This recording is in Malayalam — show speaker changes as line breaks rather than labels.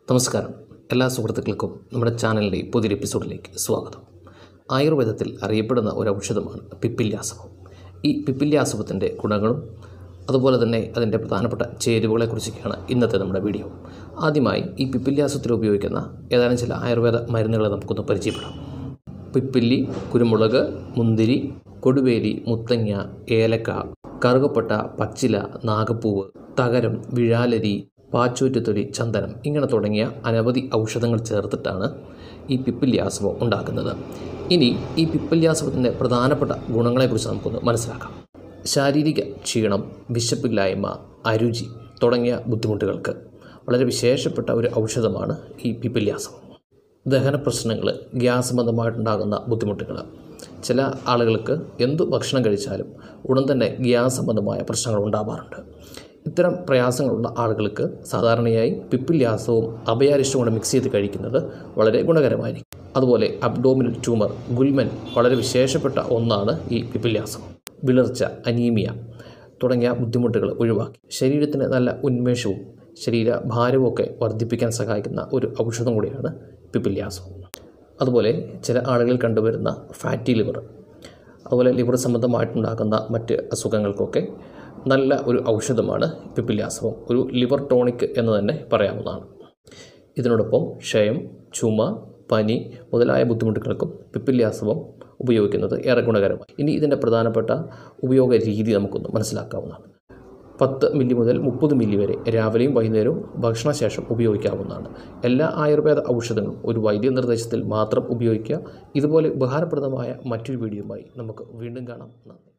നമസ്കാരം എല്ലാ സുഹൃത്തുക്കൾക്കും നമ്മുടെ ചാനലിൻ്റെ പുതിയൊരു എപ്പിസോഡിലേക്ക് സ്വാഗതം ആയുർവേദത്തിൽ അറിയപ്പെടുന്ന ഒരു ഔഷധമാണ് പിപ്പില്യാസവം ഈ പിപ്പില്യാസവത്തിൻ്റെ ഗുണങ്ങളും അതുപോലെ തന്നെ അതിൻ്റെ പ്രധാനപ്പെട്ട ചേരുവകളെക്കുറിച്ചൊക്കെയാണ് ഇന്നത്തെ നമ്മുടെ വീഡിയോ ആദ്യമായി ഈ പിപ്പില്യാസത്തിൽ ഉപയോഗിക്കുന്ന ഏതാനും ചില ആയുർവേദ മരുന്നുകളെ നമുക്കൊന്ന് പരിചയപ്പെടാം പിപ്പില്ലി കുരുമുളക് മുന്തിരി കൊടുവേലി മുത്തങ്ങ ഏലക്ക കറുകപ്പട്ട പച്ചില നാഗപ്പൂവ് തകരം വിഴാലരി പാച്ചൂറ്റുതൊലി ചന്ദനം ഇങ്ങനെ തുടങ്ങിയ അനവധി ഔഷധങ്ങൾ ചേർത്തിട്ടാണ് ഈ പിപ്പില്യാസവം ഉണ്ടാക്കുന്നത് ഇനി ഈ പിപ്പില്യാസവത്തിൻ്റെ പ്രധാനപ്പെട്ട ഗുണങ്ങളെക്കുറിച്ച് നമുക്കൊന്ന് മനസ്സിലാക്കാം ശാരീരിക ക്ഷീണം വിശപ്പില്ലായ്മ അരുചി തുടങ്ങിയ ബുദ്ധിമുട്ടുകൾക്ക് വളരെ വിശേഷപ്പെട്ട ഒരു ഔഷധമാണ് ഈ പിപ്പില്യാസവം ദഹന പ്രശ്നങ്ങൾ ഗ്യാസ് സംബന്ധമായിട്ടുണ്ടാകുന്ന ബുദ്ധിമുട്ടുകൾ ചില ആളുകൾക്ക് എന്തു ഭക്ഷണം കഴിച്ചാലും ഉടൻ തന്നെ ഗ്യാസ് സംബന്ധമായ പ്രശ്നങ്ങൾ ഉണ്ടാവാറുണ്ട് ഇത്തരം പ്രയാസങ്ങളുള്ള ആളുകൾക്ക് സാധാരണയായി പിപ്പില്യാസവും അഭയാരിഷ്ടവും കൂടെ മിക്സ് ചെയ്ത് കഴിക്കുന്നത് വളരെ ഗുണകരമായിരിക്കും അതുപോലെ അബ്ഡോമിനൽ ട്യൂമർ ഗുൽമൻ വളരെ വിശേഷപ്പെട്ട ഒന്നാണ് ഈ പിപ്പില്യാസം വിളർച്ച അനീമിയ തുടങ്ങിയ ബുദ്ധിമുട്ടുകൾ ഒഴിവാക്കി ശരീരത്തിന് നല്ല ഉന്മേഷവും ശരീര ഭാരവും ഒക്കെ വർദ്ധിപ്പിക്കാൻ സഹായിക്കുന്ന ഒരു ഔഷധം കൂടിയാണ് പിപ്പില്യാസം അതുപോലെ ചില ആളുകളിൽ കണ്ടുവരുന്ന ഫാറ്റി ലിവർ അതുപോലെ ലിവർ സംബന്ധമായിട്ടുണ്ടാകുന്ന മറ്റ് അസുഖങ്ങൾക്കൊക്കെ നല്ല ഒരു ഔഷധമാണ് പിപ്പില്യാസവം ഒരു ലിവർ ടോണിക് എന്ന് തന്നെ പറയാവുന്നതാണ് ഇതിനോടൊപ്പം ക്ഷയം ചുമ പനി മുതലായ ബുദ്ധിമുട്ടുകൾക്കും പിപ്പില്യാസവം ഉപയോഗിക്കുന്നത് ഏറെ ഗുണകരമാണ് ഇനി ഇതിൻ്റെ പ്രധാനപ്പെട്ട ഉപയോഗ രീതി നമുക്കൊന്ന് മനസ്സിലാക്കാവുന്നതാണ് പത്ത് മില്ലി മുതൽ മുപ്പത് മില്ലി വരെ രാവിലെയും വൈകുന്നേരവും ഭക്ഷണശേഷം ഉപയോഗിക്കാവുന്നതാണ് എല്ലാ ആയുർവേദ ഔഷധങ്ങളും ഒരു വൈദ്യ നിർദ്ദേശത്തിൽ മാത്രം ഉപയോഗിക്കുക ഇതുപോലെ ഉപകാരപ്രദമായ മറ്റൊരു വീഡിയോയുമായി നമുക്ക് വീണ്ടും കാണാം നന്ദി